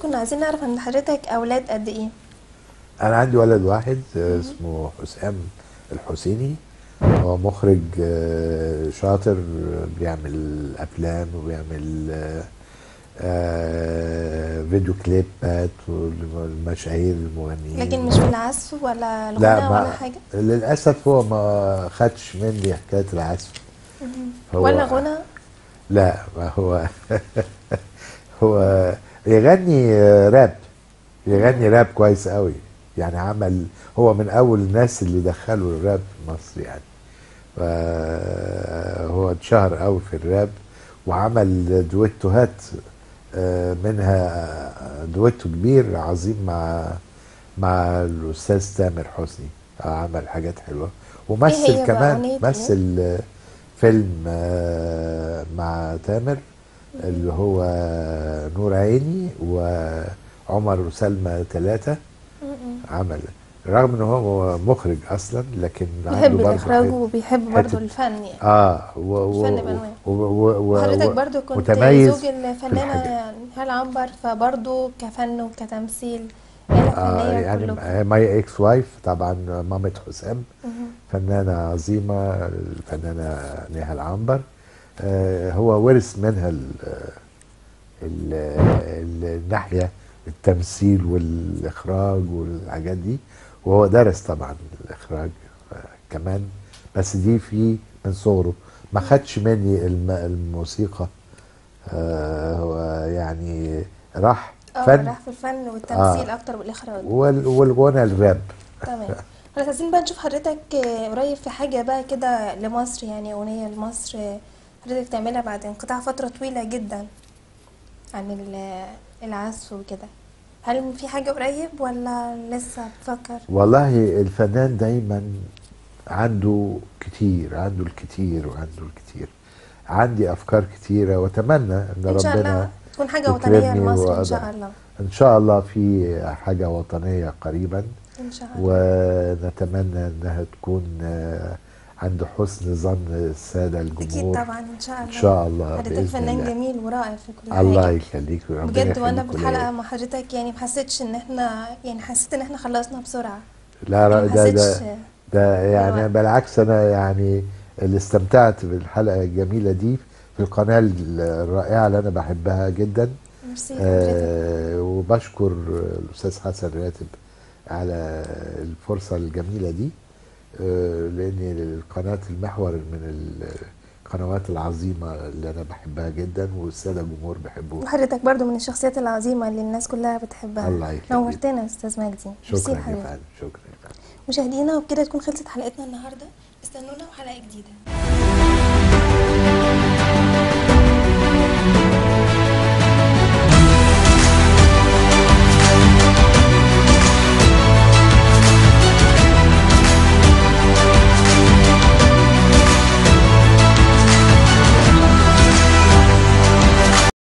كنا عايزين نعرف عن حضرتك اولاد قد ايه انا عندي ولد واحد آه، اسمه حسام الحسيني هو مخرج آه، شاطر آه، بيعمل افلام وبيعمل آه، آه، فيديو كليبات والمشاهير المغنيين لكن مش في العزف ولا الغنى لا ولا ما حاجه للاسف هو ما خدش مني حكايه العزف هو- ولا غنى لا ما هو هو يغني راب يغني راب كويس قوي يعني عمل هو من اول الناس اللي دخلوا الراب في مصر يعني فهو اتشهر قوي في الراب وعمل دويتوهات آه، منها دويتو كبير عظيم مع مع الاستاذ تامر حسني عمل حاجات حلوه إيه ومثل هي بقى كمان أغنية إيه؟ مثل فيلم آه، مع تامر اللي هو نور عيني وعمر وسلمى ثلاثة عمل رغم ان هو مخرج اصلا لكن بيحب عنده برضه الاخراج حتة- وبيحب برضه حتة- الفن يعني اه و و الفن بأنواعه. و و و وحضرتك و برضو كنت متميز زوج في الفنانة الحاجة. نهال عنبر فبرضو كفن وكتمثيل عيلة آه فنية يعني كلكم ماي اكس وايف طبعا مامة حسام مهم. فنانة عظيمة الفنانة نهال عنبر آه هو ورث منها ال ال ال الناحية التمثيل والإخراج والحاجات دي وهو درس طبعا الإخراج آه كمان بس دي في من صغره ما خدش مني الم- الموسيقى آه هو يعني راح اه فن راح في الفن والتمثيل اكتر والاخراج وال- والغنى الراب تمام خلاص عايزين بقى نشوف حضرتك آه، قريب في حاجة بقى كده لمصر يعني أغنية لمصر آه، حضرتك تعملها بعد انقطاع فترة طويلة جدا عن ال- العزف وكده هل في حاجة قريب ولا لسه بتفكر؟ والله الفنان دايما عنده كتير عنده الكتير وعنده الكتير عندي افكار كتيره واتمنى ان, إن شاء الله ربنا تكون حاجة وطنية يكرمني لمصر إن وأقدر. شاء الله ان شاء الله في حاجه وطنيه قريبا إن شاء الله ونتمنى انها تكون آه، عند حسن ظن الساده أكيد الجمهور طبعا إن شاء الله ان شاء الله حضرتك باذن فنان الله جميل ورائع في كل الله حاجة يخليك ربنا بجد وانا يخليك بالحلقه وليا. مع حضرتك يعني ما حسيتش ان احنا يعني حسيت ان احنا خلصنا بسرعه لا ما لا ده ده حسيتش ده يعني بالوقت. بالعكس انا يعني اللي استمتعت بالحلقه الجميله دي في القناه الرائعه اللي انا بحبها جدا ميرسي حضرتك آه وبشكر الاستاذ حسن راتب على الفرصه الجميله دي آه لان قناه المحور من القنوات العظيمه اللي انا بحبها جدا والساده الجمهور بيحبوها وحضرتك برضو من الشخصيات العظيمه اللي الناس كلها بتحبها الله يخليك. نورتنا يا استاذ مجدي ميرسي شكرا يا لحضرتك فندم شكرا يا فندم مشاهدينا وبكده تكون خلصت حلقتنا النهارده استنونا في حلقه جديده